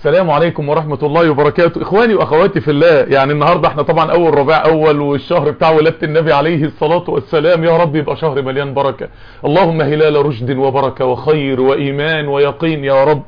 السلام عليكم ورحمة الله وبركاته اخواني واخواتي في الله يعني النهاردة احنا طبعا اول رباع اول والشهر بتاع ولادة النبي عليه الصلاة والسلام يا رب يبقى شهر مليان بركة اللهم هلال رشد وبركة وخير وايمان ويقين يا رب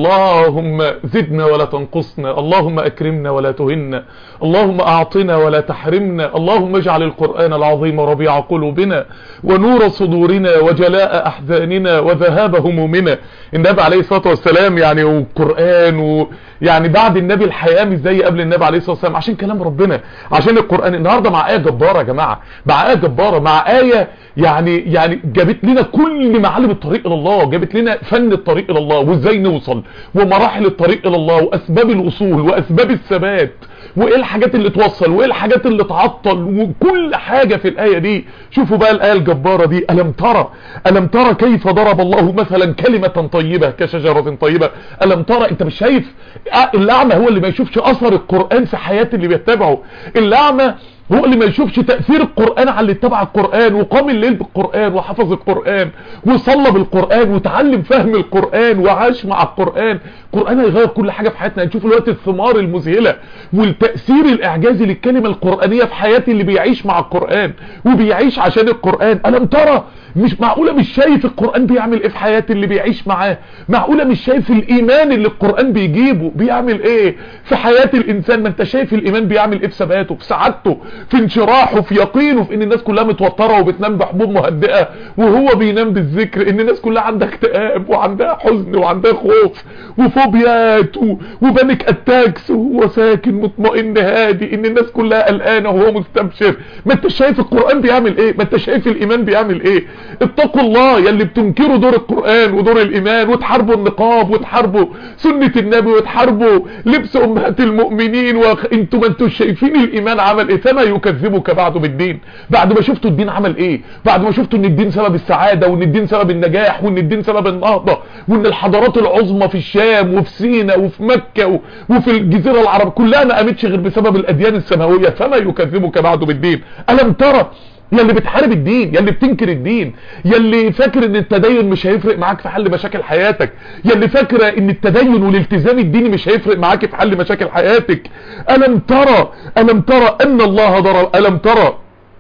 اللهم زدنا ولا تنقصنا اللهم اكرمنا ولا تهنا اللهم اعطنا ولا تحرمنا اللهم اجعل القرآن العظيم ربيع قلوبنا ونور صدورنا وجلاء احزاننا وذهاب همومنا النبي عليه الصلاة والسلام يعني والقرآن ويعني بعد النبي الحياة مش زي قبل النبي عليه الصلاة والسلام عشان كلام ربنا عشان القرآن النهاردة مع آية جبارة يا جماعة مع آية جبارة مع آية يعني يعني جابت لنا كل معالم الطريق الى الله جابت لنا فن الطريق الى الله وازاي نوصل ومراحل الطريق الى الله واسباب الوصول واسباب الثبات وايه الحاجات اللي توصل وايه الحاجات اللي تعطل وكل حاجة في الآية دي شوفوا بقى الآية الجبارة دي ألم ترى ألم ترى كيف ضرب الله مثلا كلمة طيبة كشجرة طيبة ألم ترى انت مش شايف الأعمى هو اللي ما يشوفش أثر القرآن في حياة اللي بيتبعه الأعمى هو اللي ما يشوفش تأثير القرآن على اللي اتبع القرآن وقام الليل بالقرآن وحفظ القرآن وصلى بالقرآن وتعلم فهم القرآن وعاش مع القرآن القرآن هيغير كل حاجة في حياتنا هنشوف الوقت الثمار المذهلة والتأثير الإعجازي للكلمة القرآنية في حياة اللي بيعيش مع القرآن وبيعيش عشان القرآن ألم ترى مش معقولة مش شايف القرآن بيعمل ايه في حياة اللي بيعيش معاه معقولة مش شايف الإيمان اللي القرآن بيجيبه بيعمل ايه في حياة الإنسان ما انت شايف الإيمان بيعمل ايه في ثباته في سعادته في انشراحه في يقينه في ان الناس كلها متوترة وبتنام بحبوب مهدئة وهو بينام بالذكر ان الناس كلها عندها اكتئاب وعندها حزن وعندها خوف وفوبيات وبانك اتاكس وهو ساكن مطمئن هادي ان الناس كلها قلقانة وهو مستبشر ما انت شايف القرآن بيعمل ايه ما انت شايف الإيمان بيعمل ايه اتقوا الله يلي بتنكروا دور القرآن ودور الإيمان وتحاربوا النقاب وتحاربوا سنة النبي وتحاربوا لبس أمهات المؤمنين وانتوا ما انتوا شايفين الإيمان عمل ايه فما يكذبك بعده بالدين بعد ما شفتوا الدين عمل ايه بعد ما شفتوا ان الدين سبب السعادة وان الدين سبب النجاح وان الدين سبب النهضة وان الحضارات العظمى في الشام وفي سينا وفي مكة وفي الجزيرة العربية كلها ما قامتش غير بسبب الأديان السماوية فما يكذبك بعده بالدين ألم ترى يلي بتحارب الدين يلي بتنكر الدين يلي فاكر ان التدين مش هيفرق معاك في حل مشاكل حياتك يلي فاكرة ان التدين والالتزام الديني مش هيفرق معاك في حل مشاكل حياتك ألم ترى ألم ترى ان الله ضرب ألم ترى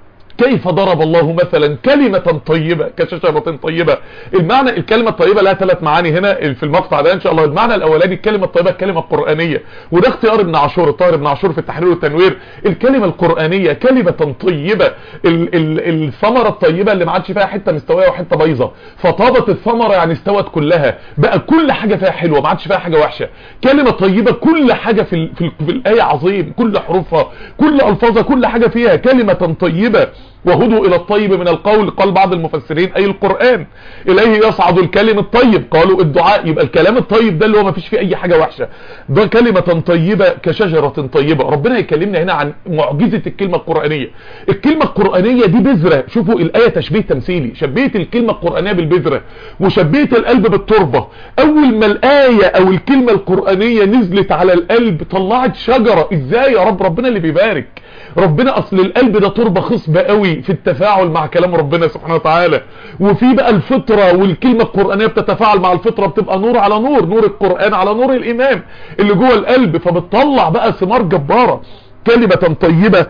كيف ضرب الله مثلا كلمة طيبة كشجرة طيبة المعنى الكلمة الطيبة لها ثلاث معاني هنا في المقطع ده ان شاء الله المعنى الاولاني الكلمة الطيبة الكلمة القرآنية وده اختيار ابن عاشور الطاهر ابن عاشور في التحرير والتنوير الكلمة القرآنية كلمة طيبة ال ال الثمرة الطيبة اللي ما عادش فيها حتة مستوية وحتة بايظة فطابت الثمرة يعني استوت كلها بقى كل حاجة فيها حلوة ما عادش فيها حاجة وحشة كلمة طيبة كل حاجة في, ال في, ال في الآية عظيم كل حروفها كل ألفاظها كل حاجة فيها كلمة طيبة وهدوا الى الطيب من القول قال بعض المفسرين اي القرآن اليه يصعد الكلم الطيب قالوا الدعاء يبقى الكلام الطيب ده اللي هو ما فيش فيه اي حاجة وحشة ده كلمة طيبة كشجرة طيبة ربنا يكلمنا هنا عن معجزة الكلمة القرآنية الكلمة القرآنية دي بذرة شوفوا الآية تشبيه تمثيلي شبيت الكلمة القرآنية بالبذرة وشبيت القلب بالتربة اول ما الآية او الكلمة القرآنية نزلت على القلب طلعت شجرة ازاي يا رب ربنا اللي بيبارك ربنا اصل القلب ده تربة خصبة قوي في التفاعل مع كلام ربنا سبحانه وتعالى وفي بقى الفطرة والكلمة القرآنية بتتفاعل مع الفطرة بتبقى نور على نور نور القرآن على نور الإيمان اللي جوه القلب فبتطلع بقى ثمار جبارة كلمة طيبة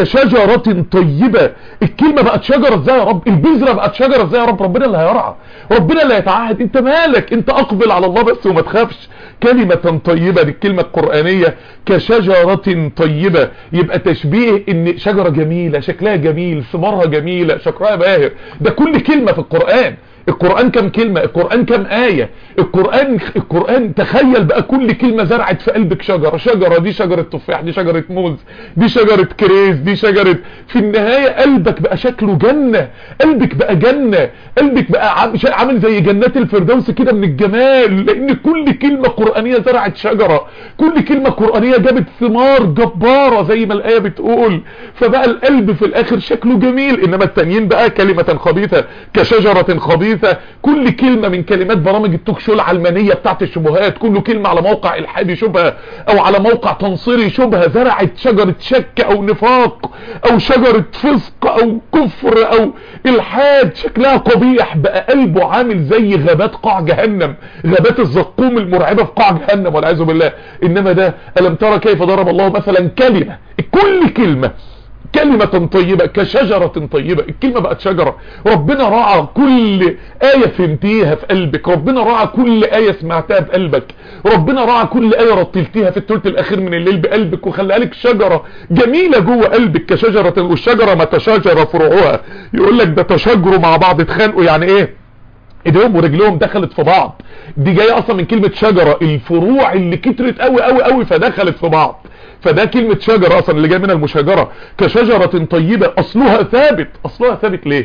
كشجرة طيبة الكلمة بقت شجرة ازاي يا رب البذرة بقت شجرة ازاي يا رب ربنا اللي هيرعى ربنا اللي هيتعهد انت مالك انت اقبل على الله بس وما تخافش كلمة طيبة دي الكلمة القرآنية كشجرة طيبة يبقى تشبيه ان شجرة جميلة شكلها جميل ثمارها جميلة شكلها باهر ده كل كلمة في القرآن القرآن كم كلمة القرآن كم آية القرآن القرآن تخيل بقى كل كلمة زرعت في قلبك شجرة شجرة دي شجرة تفاح دي شجرة موز دي شجرة كريز دي شجرة في النهاية قلبك بقى شكله جنة قلبك بقى جنة قلبك بقى عامل زي جنات الفردوس كده من الجمال لان كل كلمة قرآنية زرعت شجرة كل كلمة قرآنية جابت ثمار جبارة زي ما الآية بتقول فبقى القلب في الاخر شكله جميل انما التانيين بقى كلمة خبيثة كشجرة خبيثة الحديثة كل كلمة من كلمات برامج التوك شو العلمانية بتاعت الشبهات كل كلمة على موقع الحادي شبهة او على موقع تنصيري شبهة زرعت شجرة شك او نفاق او شجرة فسق او كفر او الحاد شكلها قبيح بقى قلبه عامل زي غابات قاع جهنم غابات الزقوم المرعبة في قاع جهنم والعياذ بالله انما ده الم ترى كيف ضرب الله مثلا كلمة كل كلمة كلمة طيبة كشجرة طيبة الكلمة بقت شجرة ربنا راعى كل آية فهمتيها في قلبك ربنا راعى كل آية سمعتها في قلبك ربنا راعى كل آية رتلتيها في الثلث الأخير من الليل بقلبك وخلى لك شجرة جميلة جوه قلبك كشجرة والشجرة ما تشاجر فروعها يقول لك ده تشاجروا مع بعض اتخانقوا يعني ايه ايديهم ورجلهم دخلت في بعض دي جايه اصلا من كلمه شجره الفروع اللي كترت قوي قوي قوي فدخلت في بعض فده كلمه شجره اصلا اللي جايه منها المشاجره كشجره طيبه اصلها ثابت اصلها ثابت ليه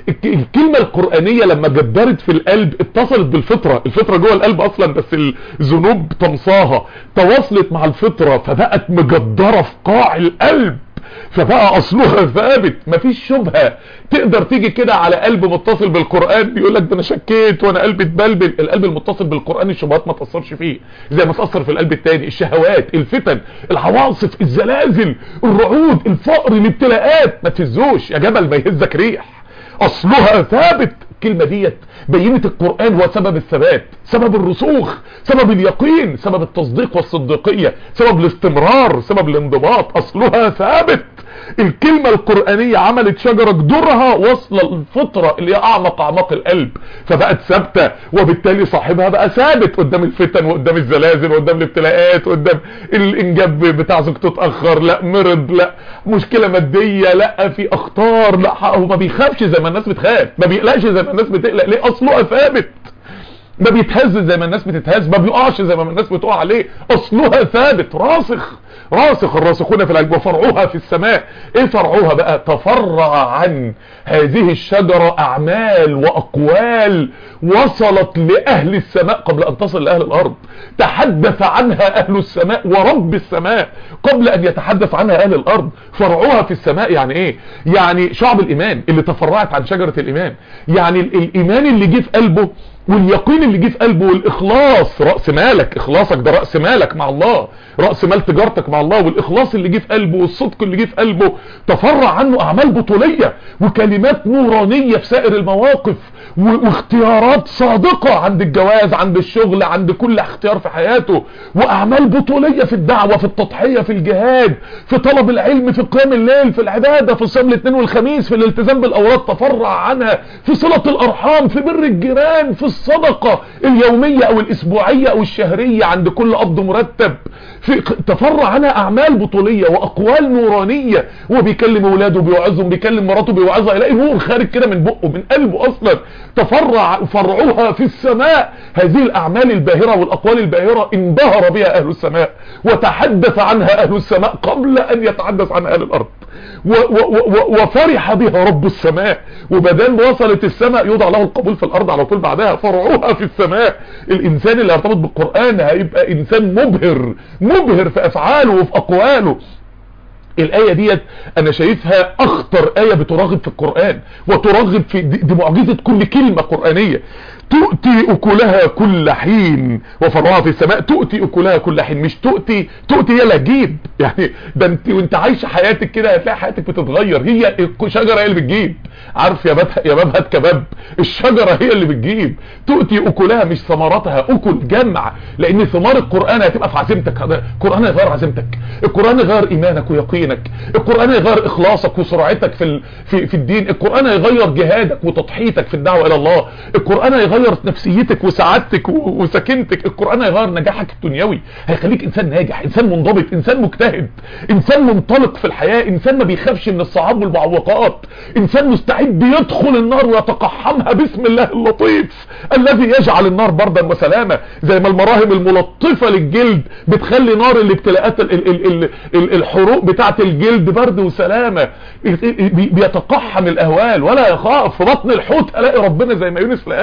الكلمة القرآنية لما جدرت في القلب اتصلت بالفطرة الفطرة جوه القلب اصلا بس الذنوب طمساها تواصلت مع الفطرة فبقت مجدرة في قاع القلب فبقى اصلها ثابت مفيش شبهة تقدر تيجي كده على قلب متصل بالقرآن بيقول لك ده انا شكيت وانا قلبي اتبلبل القلب المتصل بالقرآن الشبهات ما تأثرش فيه زي ما تأثر في القلب التاني الشهوات الفتن العواصف الزلازل الرعود الفقر الابتلاءات ما تهزوش يا جبل ما يهزك ريح اصلها ثابت الكلمة ديت بينت القرآن هو سبب الثبات سبب الرسوخ سبب اليقين سبب التصديق والصديقية سبب الاستمرار سبب الانضباط اصلها ثابت الكلمة القرآنية عملت شجرة جدرها وصل الفطرة اللي هي اعمق اعماق القلب فبقت ثابتة وبالتالي صاحبها بقى ثابت قدام الفتن وقدام الزلازل وقدام الابتلاءات قدام الانجاب بتاع زوجته اتاخر لا مرض لا مشكلة مادية لا في اخطار لا هو ما بيخافش زي ما الناس بتخاف ما بيقلقش زي ما الناس بتقلق ليه اصلها ثابت ما بيتهز زي ما الناس بتتهز ما بيقعش زي ما الناس بتقع عليه اصلها ثابت راسخ راسخ الراسخون في العلم وفرعوها في السماء ايه فرعوها بقى تفرع عن هذه الشجرة اعمال واقوال وصلت لاهل السماء قبل ان تصل لاهل الارض تحدث عنها اهل السماء ورب السماء قبل ان يتحدث عنها اهل الارض فرعوها في السماء يعني ايه يعني شعب الايمان اللي تفرعت عن شجرة الايمان يعني الايمان اللي جه في قلبه واليقين اللي جه في قلبه والاخلاص راس مالك اخلاصك ده راس مالك مع الله راس مال تجارتك مع الله والاخلاص اللي جه في قلبه والصدق اللي جه في قلبه تفرع عنه اعمال بطوليه وكلمات نورانيه في سائر المواقف واختيارات صادقه عند الجواز عند الشغل عند كل اختيار في حياته واعمال بطوليه في الدعوه في التضحيه في الجهاد في طلب العلم في قيام الليل في العباده في صيام الاثنين والخميس في الالتزام بالاوراد تفرع عنها في صله الارحام في بر الجيران في الصدقة اليومية او الاسبوعية او الشهرية عند كل قبض مرتب في تفرع عنها اعمال بطولية واقوال نورانية هو بيكلم اولاده بيوعظهم بيكلم مراته بيوعظها يلاقي نور خارج كده من بقه من قلبه اصلا تفرع فرعوها في السماء هذه الاعمال الباهرة والاقوال الباهرة انبهر بها اهل السماء وتحدث عنها اهل السماء قبل ان يتحدث عنها اهل الارض و و و وفرح بها رب السماء وبدل وصلت السماء يوضع له القبول في الارض على طول بعدها فرعوها في السماء الانسان اللي يرتبط بالقرآن هيبقى انسان مبهر مبهر في افعاله وفي اقواله الآية ديت أنا شايفها أخطر آية بتراغب في القرآن وتراغب في دي, دي معجزة كل كلمة قرآنية تؤتي أكلها كل حين وفرعها في السماء تؤتي أكلها كل حين مش تؤتي تؤتي هي اللي تجيب يعني ده انت وانت عايشة حياتك كده هتلاقي حياتك بتتغير هي الشجرة هي اللي بتجيب عارف يا باب يا باب هات كباب الشجرة هي اللي بتجيب تؤتي أكلها مش ثمراتها أكل جمع لأن ثمار القرآن هتبقى في عزيمتك القرآن هيغير عزيمتك القرآن هيغير إيمانك ويقينك القرآن هيغير إخلاصك وسرعتك في في, في الدين القرآن هيغير جهادك وتضحيتك في الدعوة إلى الله القرآن هيغير نفسيتك وسعادتك وسكينتك القرآن هيغير نجاحك الدنيوي هيخليك إنسان ناجح إنسان منضبط إنسان مجتهد إنسان منطلق في الحياة إنسان ما بيخافش من الصعاب والمعوقات إنسان مستعد يدخل النار ويتقحمها باسم الله اللطيف الذي يجعل النار بردا وسلامة زي ما المراهم الملطفة للجلد بتخلي نار الابتلاءات ال ال ال ال الحروق بتاعة الجلد برد وسلامة بيتقحم الأهوال ولا يخاف في بطن الحوت ألاقي ربنا زي ما يونس لقاه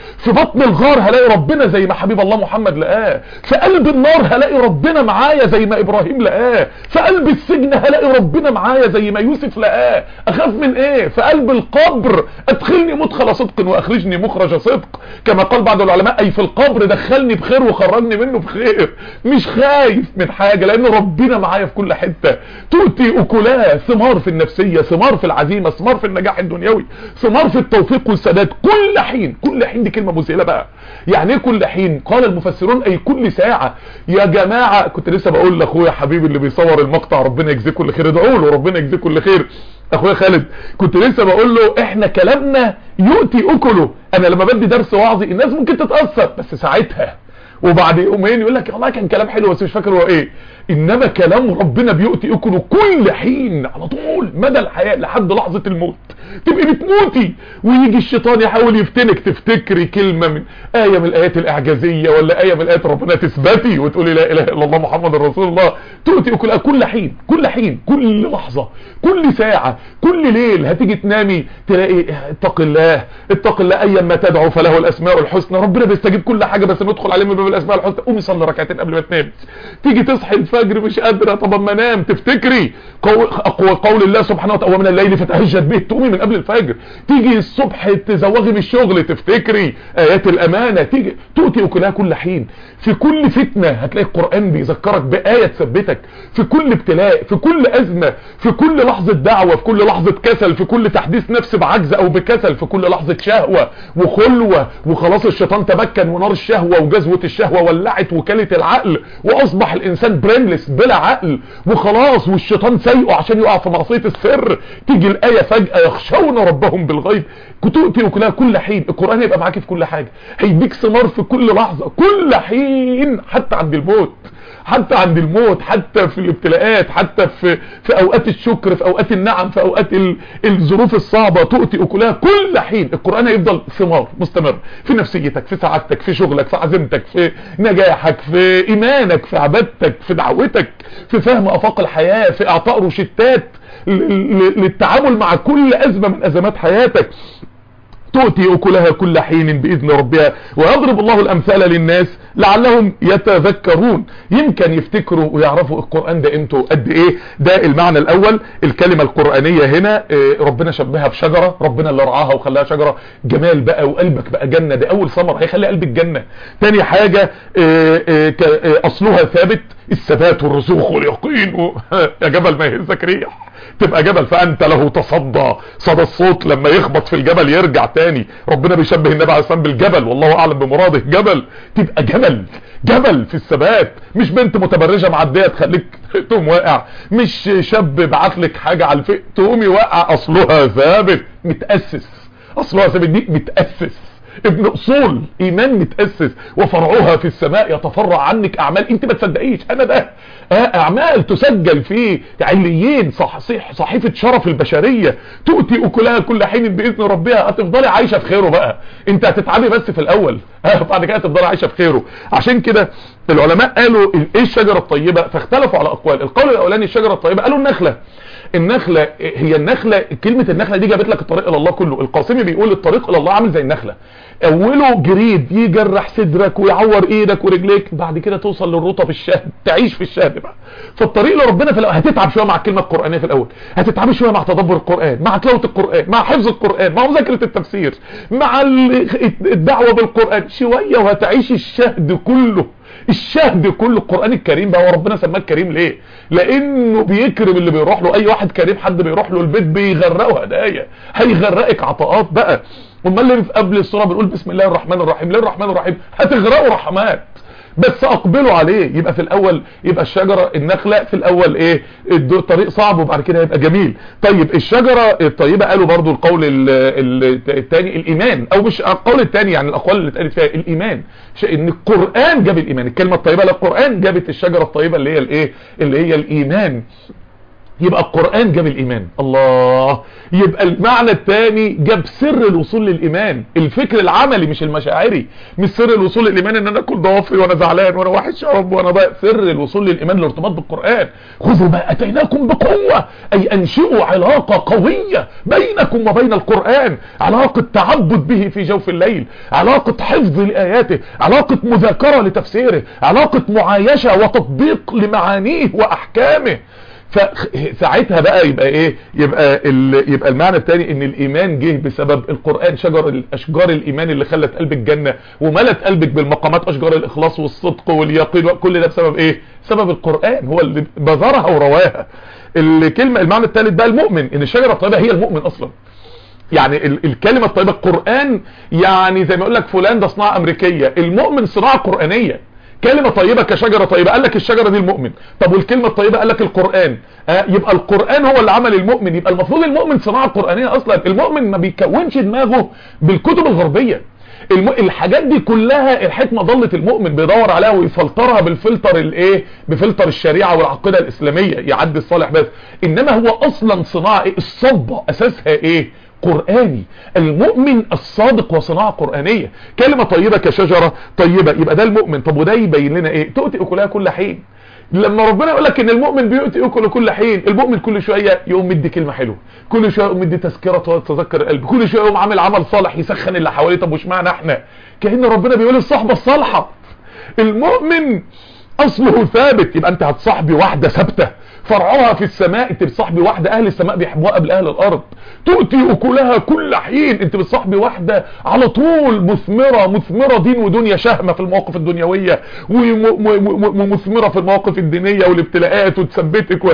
في بطن الغار هلاقي ربنا زي ما حبيب الله محمد لقاه في قلب النار هلاقي ربنا معايا زي ما ابراهيم لقاه في قلب السجن هلاقي ربنا معايا زي ما يوسف لقاه اخاف من ايه في قلب القبر ادخلني مدخل صدق واخرجني مخرج صدق كما قال بعض العلماء اي في القبر دخلني بخير وخرجني منه بخير مش خايف من حاجة لان ربنا معايا في كل حتة تؤتي اكلها ثمار في النفسية ثمار في العزيمة ثمار في النجاح الدنيوي ثمار في التوفيق والسداد كل حين كل حين دي كلمة مذهله بقى يعني ايه كل حين قال المفسرون اي كل ساعة يا جماعة كنت لسه بقول لاخويا حبيبي اللي بيصور المقطع ربنا يجزيه كل خير ادعوا له ربنا يجزيه كل خير اخويا خالد كنت لسه بقول له احنا كلامنا يؤتي اكله انا لما بدي درس وعظي الناس ممكن تتاثر بس ساعتها وبعد يومين يقول لك والله كان كلام حلو بس مش فاكر هو ايه انما كلام ربنا بيؤتي اكله كل حين على طول مدى الحياة لحد لحظة الموت تبقي بتموتي ويجي الشيطان يحاول يفتنك تفتكري كلمة من آية من الآيات الإعجازية ولا آية من آيات ربنا تثبتي وتقولي لا إله إلا الله محمد رسول الله تؤتي أكلها كل حين كل حين كل لحظة كل ساعة كل ليل هتيجي تنامي تلاقي اتق الله اتق الله أيا ما تدعو فله الأسماء الحسنى ربنا بيستجيب كل حاجة بس ندخل عليه من باب الأسماء الحسنى قومي صلي ركعتين قبل ما تنامي تيجي تصحي الفجر مش قادرة طب اما انام تفتكري قول, قول الله سبحانه وتعالى ومن الليل فتهجد به تقومي من قبل الفجر تيجي الصبح تزوغي من الشغل تفتكري ايات الامانة تيجي تؤتي اكلها كل حين في كل فتنة هتلاقي القرآن بيذكرك بآية تثبتك في كل ابتلاء في كل ازمة في كل لحظة دعوة في كل لحظة كسل في كل تحديث نفس بعجز او بكسل في كل لحظة شهوة وخلوة وخلاص الشيطان تمكن ونار الشهوة وجزوة الشهوة ولعت وكالة العقل واصبح الانسان برينلس بلا عقل وخلاص والشيطان سايقه عشان يقع في معصية السر تيجي الآية فجأة يخشون ربهم بالغيب تؤتي كلها كل حين القرآن يبقى معاكي في كل حاجة هيديك ثمار في كل لحظة كل حين حتى عند الموت حتى عند الموت حتى في الابتلاءات حتى في في اوقات الشكر في اوقات النعم في اوقات ال... الظروف الصعبة تؤتي اكلها كل حين القرآن هيفضل ثمار مستمر في نفسيتك في سعادتك في شغلك في عزيمتك في نجاحك في ايمانك في عبادتك في دعوتك في فهم افاق الحياة في اعطاء روشتات للتعامل مع كل ازمة من ازمات حياتك تؤتي أكلها كل حين بإذن ربها ويضرب الله الأمثال للناس لعلهم يتذكرون يمكن يفتكروا ويعرفوا القرآن ده انتوا قد ايه ده المعنى الأول الكلمة القرآنية هنا ربنا شبهها بشجرة ربنا اللي رعاها وخلاها شجرة جمال بقى وقلبك بقى جنة ده أول ثمر هيخلي قلبك جنة تاني حاجة أصلها ثابت الثبات والرسوخ واليقين و... يا جبل ما يهزك ريح تبقى جبل فانت له تصدى صدى الصوت لما يخبط في الجبل يرجع تاني ربنا بيشبه النبي عليه الصلاه بالجبل والله اعلم بمراده جبل تبقى جبل جبل في الثبات مش بنت متبرجه معديه تخليك تقوم واقع مش شاب بعت لك حاجه على الفئ تقومي واقع اصلها ثابت متاسس اصلها ثابت دي متاسس ابن اصول ايمان متأسس وفرعها في السماء يتفرع عنك اعمال انت ما تصدقيش انا ده اعمال تسجل في عليين صح صح صحيفة شرف البشرية تؤتي اكلها كل حين باذن ربها هتفضلي عايشة في خيره بقى انت هتتعبي بس في الاول بعد كده هتفضلي عايشة في خيره عشان كده العلماء قالوا ايه الشجرة الطيبة فاختلفوا على اقوال القول الاولاني الشجرة الطيبة قالوا النخلة النخلة هي النخلة كلمة النخلة دي جابت لك الطريق الى الله كله القاسمي بيقول الطريق الى الله عامل زي النخلة اوله جريد يجرح صدرك ويعور ايدك ورجليك بعد كده توصل للرطب الشهد تعيش في الشهد بقى فالطريق لربنا في الاول هتتعب شويه مع الكلمه القرانيه في الاول هتتعب شويه مع تدبر القران مع تلاوه القران مع حفظ القران مع مذاكره التفسير مع الدعوه بالقران شويه وهتعيش الشهد كله الشهد كله القرآن الكريم بقى وربنا سماه الكريم ليه لانه بيكرم اللي بيروح له اي واحد كريم حد بيروح له البيت بيغرقه هدايا هيغرقك عطاءات بقى امال اللي في قبل الصوره بنقول بسم الله الرحمن الرحيم ليه الرحمن الرحيم هتغرقوا رحمات بس اقبلوا عليه يبقى في الاول يبقى الشجرة النخلة في الاول ايه الطريق صعب وبعد كده يبقى جميل طيب الشجرة الطيبة قالوا برضو القول الثاني الايمان او مش القول الثاني يعني الاقوال اللي اتقالت فيها الايمان ان القرآن جاب الايمان الكلمة الطيبة للقرآن جابت الشجرة الطيبة اللي هي الايه اللي هي الايمان يبقى القرآن جاب الإيمان الله يبقى المعنى الثاني جاب سر الوصول للإيمان الفكر العملي مش المشاعري مش سر الوصول للإيمان ان انا اكل ضوافري وانا زعلان وانا وحش يا رب وانا ضايق سر الوصول للإيمان الارتباط بالقرآن خذوا ما أتيناكم بقوة أي أنشئوا علاقة قوية بينكم وبين القرآن علاقة تعبد به في جوف الليل علاقة حفظ لآياته علاقة مذاكرة لتفسيره علاقة معايشة وتطبيق لمعانيه وأحكامه فساعتها بقى يبقى ايه يبقى يبقى المعنى الثاني ان الايمان جه بسبب القرآن شجر اشجار الايمان اللي خلت قلبك جنة وملت قلبك بالمقامات اشجار الاخلاص والصدق واليقين وكل ده بسبب ايه سبب القرآن هو اللي بذرها ورواها الكلمة المعنى الثالث بقى المؤمن ان الشجرة الطيبة هي المؤمن اصلا يعني الكلمة الطيبة القرآن يعني زي ما يقول لك فلان ده صناعة امريكية المؤمن صناعة قرآنية كلمة طيبة كشجرة طيبة قال لك الشجرة دي المؤمن طب والكلمة الطيبة قال لك القرآن آه يبقى القرآن هو اللي عمل المؤمن يبقى المفروض المؤمن صناعة قرآنية اصلا المؤمن ما بيكونش دماغه بالكتب الغربية الم... الحاجات دي كلها الحكمة ضلت المؤمن بيدور عليها ويفلترها بالفلتر الايه بفلتر الشريعة والعقيدة الاسلامية يعدي الصالح بس انما هو اصلا صناعة ايه الصبة اساسها ايه قرآني المؤمن الصادق وصناعة قرآنية كلمة طيبة كشجرة طيبة يبقى ده المؤمن طب وده يبين لنا ايه تؤتي اكلها كل حين لما ربنا يقول لك ان المؤمن بيؤتي اكل كل حين المؤمن كل شوية يقوم مدي كلمة حلوة كل شوية يقوم مدي تذكرة وتذكر القلب كل شوية يقوم عامل عمل صالح يسخن اللي حواليه طب وش معنى احنا كأن ربنا بيقول الصحبة الصالحة المؤمن اصله ثابت يبقى انت هتصاحبي واحدة ثابته فرعها في السماء انت بتصاحبي واحدة اهل السماء بيحبوها قبل اهل الارض تؤتي اكلها كل حين انت بتصاحبي واحدة على طول مثمرة مثمرة دين ودنيا شهمة في المواقف الدنيوية ومثمرة في المواقف الدينية والابتلاءات وتثبتك و...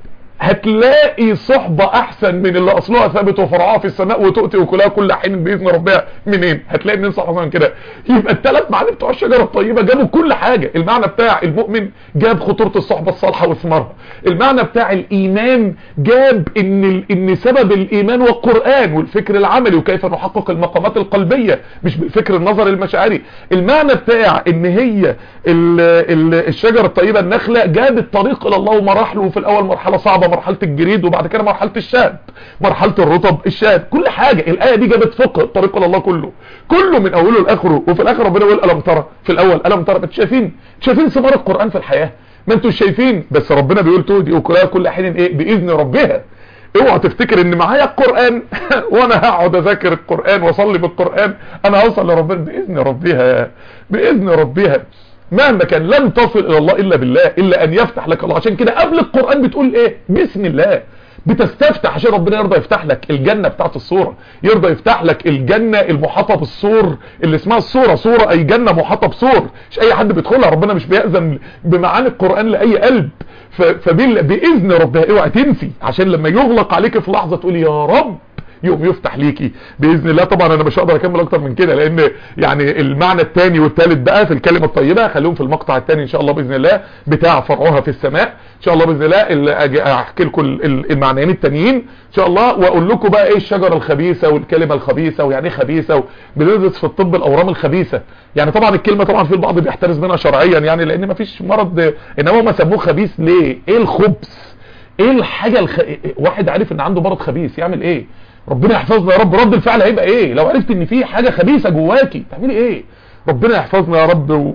هتلاقي صحبة احسن من اللي اصلها ثابت وفرعها في السماء وتؤتي وكلها كل حين باذن ربها منين هتلاقي منين صحبة من كده يبقى الثلاث معاني بتوع الشجرة الطيبة جابوا كل حاجة المعنى بتاع المؤمن جاب خطورة الصحبة الصالحة وثمارها المعنى بتاع الايمان جاب ان ان سبب الايمان والقرآن والفكر العملي وكيف نحقق المقامات القلبية مش بالفكر النظري المشاعري المعنى بتاع ان هي ال ال الشجرة الطيبة النخلة جاب الطريق الى الله ومراحله وفي الاول مرحلة صعبة مرحلة الجريد وبعد كده مرحلة الشاب مرحلة الرطب الشاب كل حاجة الآية دي جابت فقه طريق الله كله كله من أوله لآخره وفي الآخر ربنا يقول ألم ترى في الأول ألم ترى انتوا شايفين شايفين ثمار القرآن في الحياة ما انتوا شايفين بس ربنا بيقول تهدي وكلها كل حين ايه بإذن ربها اوعى تفتكر ان معايا القرآن وانا هقعد اذاكر القرآن واصلي بالقرآن انا هوصل لربنا بإذن ربها بإذن ربها مهما كان لن تصل الى الله الا بالله الا ان يفتح لك الله عشان كده قبل القرآن بتقول ايه بسم الله بتستفتح عشان ربنا يرضى يفتح لك الجنة بتاعت الصورة يرضى يفتح لك الجنة المحاطة بالسور اللي اسمها الصورة صورة اي جنة محاطة بسور مش اي حد بيدخلها ربنا مش بيأذن بمعاني القرآن لأي قلب فبإذن ربنا اوعى تنسي عشان لما يغلق عليك في لحظة تقول يا رب يوم يفتح ليكي باذن الله طبعا انا مش هقدر اكمل اكتر من كده لان يعني المعنى الثاني والثالث بقى في الكلمه الطيبه خليهم في المقطع الثاني ان شاء الله باذن الله بتاع فرعها في السماء ان شاء الله باذن الله اللي احكي لكم المعنيين التانيين ان شاء الله واقول لكم بقى ايه الشجره الخبيثه والكلمه الخبيثه ويعني ايه خبيثه بندرس في الطب الاورام الخبيثه يعني طبعا الكلمه طبعا في البعض بيحترز منها شرعيا يعني لان ما فيش مرض انما هم سموه خبيث ليه ايه الخبث ايه الحاجه الخ... واحد عارف ان عنده مرض خبيث يعمل ايه ربنا يحفظنا يا رب رد الفعل هيبقى ايه لو عرفت ان في حاجة خبيثة جواكي تعملي ايه ربنا يحفظنا يا رب و...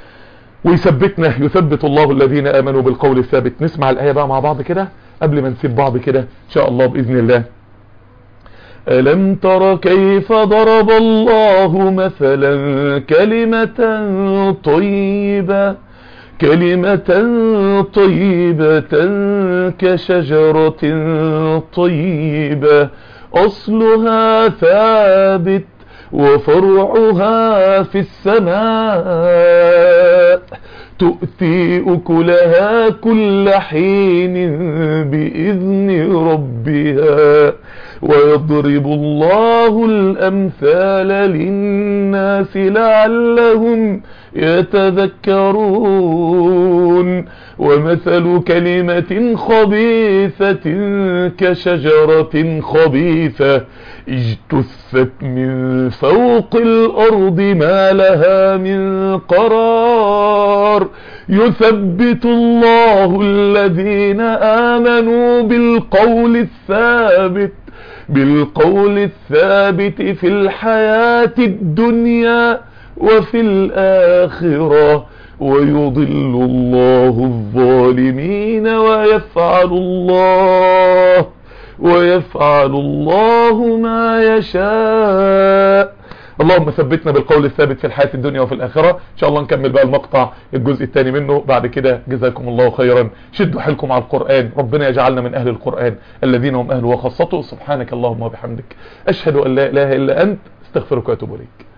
ويثبتنا يثبت الله الذين امنوا بالقول الثابت نسمع الايه بقى مع بعض كده قبل ما نسيب بعض كده ان شاء الله باذن الله ألم تر كيف ضرب الله مثلا كلمة طيبة كلمة طيبة كشجرة طيبة أصلها ثابت وفرعها في السماء تؤتي أكلها كل حين بإذن ربها ويضرب الله الأمثال للناس لعلهم يتذكرون ومثل كلمة خبيثة كشجرة خبيثة اجتثت من فوق الأرض ما لها من قرار والأبرار يثبت الله الذين آمنوا بالقول الثابت بالقول الثابت في الحياة الدنيا وفي الآخرة ويضل الله الظالمين ويفعل الله ويفعل الله ما يشاء اللهم ثبتنا بالقول الثابت في الحياة الدنيا وفي الآخرة إن شاء الله نكمل بقى المقطع الجزء الثاني منه بعد كده جزاكم الله خيرا شدوا حيلكم على القرآن ربنا يجعلنا من أهل القرآن الذين هم أهله وخاصته سبحانك اللهم وبحمدك أشهد أن لا إله إلا أنت استغفرك وأتوب إليك